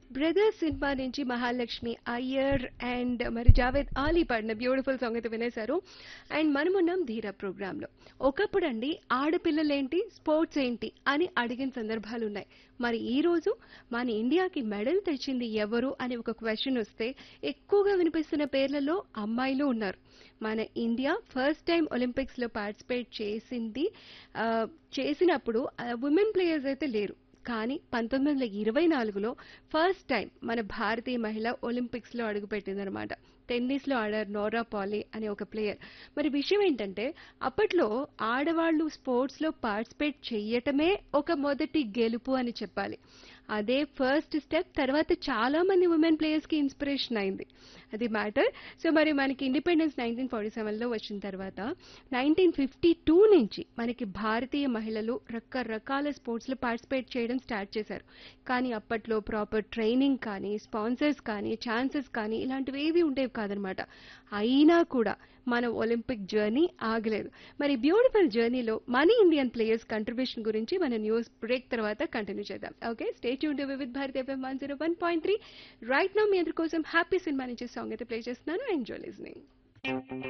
brother cinema నుంచి Mahalakshmi Iyer and మరి జావేద్ ఆలీ పాడిన బ్యూటిఫుల్ సాంగ్ అయితే వినేశారు అండ్ మనమున్నాం ధీర ప్రోగ్రామ్ లో ఒకప్పుడు అండి ఆడపిల్లలేంటి స్పోర్ట్స్ ఏంటి అని అడిగిన సందర్భాలు ఉన్నాయి మరి ఈ రోజు మన ఇండియాకి మెడల్ తెచ్చింది ఎవరు అని ఒక క్వశ్చన్ వస్తే ఎక్కువగా వినిపిస్తున్న పేర్లలో అమ్మాయిలు ఉన్నారు మన ఇండియా ఫస్ట్ టైం ఒలింపిక్స్ లో పార్టిసిపేట్ చేసింది ఆ, చేసినప్పుడు ఉమెన్ ప్లేయర్స్ అయితే లేరు కానీ పంతొమ్మిది వందల ఇరవై నాలుగులో ఫస్ట్ టైం మన భారతీయ మహిళ ఒలింపిక్స్ లో అడుగుపెట్టిందనమాట టెన్నిస్ లో ఆడారు నోరా పాలీ అనే ఒక ప్లేయర్ మరి విషయం ఏంటంటే అప్పట్లో ఆడవాళ్ళు స్పోర్ట్స్ లో పార్టిసిపేట్ చేయటమే ఒక మొదటి గెలుపు అని చెప్పాలి అదే ఫస్ట్ స్టెప్ తర్వాత చాలా మంది ఉమెన్ ప్లేయర్స్ కి ఇన్స్పిరేషన్ అయింది అది మ్యాటర్ సో మరి మనకి ఇండిపెండెన్స్ నైన్టీన్ ఫార్టీ సెవెన్లో వచ్చిన తర్వాత నైన్టీన్ ఫిఫ్టీ టూ నుంచి మనకి భారతీయ మహిళలు రకరకాల స్పోర్ట్స్లో పార్టిసిపేట్ చేయడం స్టార్ట్ చేశారు కానీ అప్పట్లో ప్రాపర్ ట్రైనింగ్ కానీ స్పాన్సర్స్ కానీ ఛాన్సెస్ కానీ ఇలాంటివి ఏవి ఉండేవి కాదనమాట అయినా కూడా మన ఒలింపిక్ జర్నీ ఆగలేదు మరి బ్యూటిఫుల్ జర్నీలో మన ఇండియన్ ప్లేయర్స్ కంట్రిబ్యూషన్ గురించి మన న్యూస్ బ్రేక్ తర్వాత కంటిన్యూ చేద్దాం okay stay tune Vividh Bharat FM one zero one point three right now మీ అందరి కోసం హ్యాపీ సినిమా నుంచి సాంగ్ అయితే ప్లే చేస్తున్నాను ఎంజాయ్ లిజనింగ్